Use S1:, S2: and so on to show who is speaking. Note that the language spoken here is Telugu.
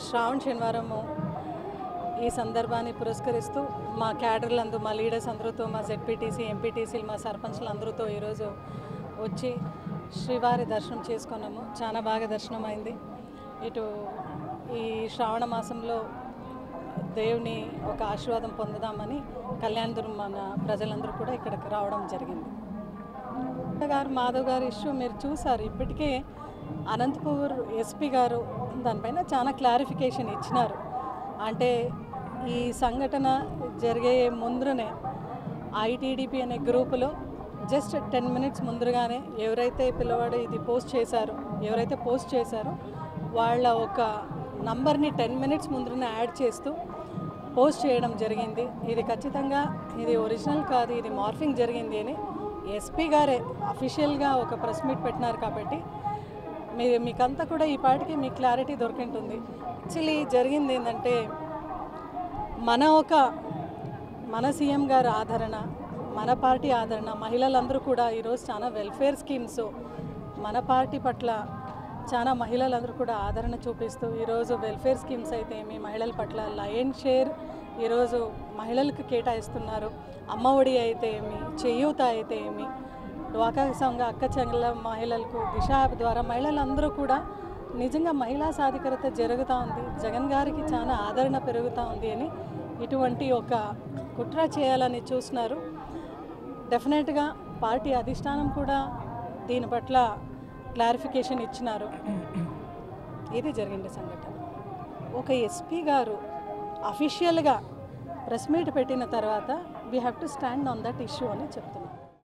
S1: శ్రావణ శనివారము ఈ సందర్భాన్ని పురస్కరిస్తూ మా క్యాడర్లందు మా లీడర్స్ అందరితో మా జెడ్పీటీసీ ఎంపీటీసీలు మా సర్పంచ్లు అందరితో ఈరోజు వచ్చి శ్రీవారి దర్శనం చేసుకున్నాము చాలా బాగా దర్శనం అయింది ఇటు ఈ శ్రావణ మాసంలో దేవుని ఒక ఆశీర్వాదం పొందుదామని కళ్యాణదుర్గం మన ప్రజలందరూ కూడా ఇక్కడికి రావడం జరిగింది గారు మాధవ్ గారు ఇష్యూ మీరు చూసారు ఇప్పటికే అనంతపూర్ ఎస్పీ గారు దానిపైన చాలా క్లారిఫికేషన్ ఇచ్చినారు అంటే ఈ సంఘటన జరిగే ముందునే ఐటీడీపీ అనే గ్రూపులో జస్ట్ టెన్ మినిట్స్ ముందుగానే ఎవరైతే పిల్లవాడు ఇది పోస్ట్ చేశారో ఎవరైతే పోస్ట్ చేశారో వాళ్ళ ఒక నంబర్ని టెన్ మినిట్స్ ముందునే యాడ్ చేస్తూ పోస్ట్ చేయడం జరిగింది ఇది ఖచ్చితంగా ఇది ఒరిజినల్ కాదు ఇది మార్ఫింగ్ జరిగింది అని ఎస్పీ గారే అఫీషియల్గా ఒక ప్రెస్ మీట్ పెట్టినారు కాబట్టి మీ మీకంతా కూడా ఈ పాటికి మీ క్లారిటీ దొరికింటుంది యాక్చువల్లీ జరిగింది ఏంటంటే మన ఒక మన సీఎం గారి ఆదరణ మన పార్టీ ఆదరణ మహిళలందరూ కూడా ఈరోజు చాలా వెల్ఫేర్ స్కీమ్స్ మన పార్టీ పట్ల చాలా మహిళలందరూ కూడా ఆదరణ చూపిస్తూ ఈరోజు వెల్ఫేర్ స్కీమ్స్ అయితే ఏమి మహిళల పట్ల లయన్ షేర్ ఈరోజు మహిళలకు కేటాయిస్తున్నారు అమ్మ ఒడి అయితే ఏమి చేయూత అయితే ఏమి డ్వాకా సంఘ అక్క చెంగల మహిళలకు దిశ యాప్ ద్వారా మహిళలందరూ కూడా నిజంగా మహిళా సాధికారత జరుగుతూ ఉంది జగన్ గారికి చాలా ఆదరణ పెరుగుతూ ఉంది అని ఇటువంటి ఒక కుట్ర చేయాలని చూస్తున్నారు డెఫినెట్గా పార్టీ అధిష్టానం కూడా దీని పట్ల క్లారిఫికేషన్ ఇచ్చినారు ఇది జరిగింది సంఘటన ఒక ఎస్పీ గారు అఫీషియల్గా ప్రెస్ మీట్ పెట్టిన తర్వాత we have to stand on that issue అని చెప్తున్నారు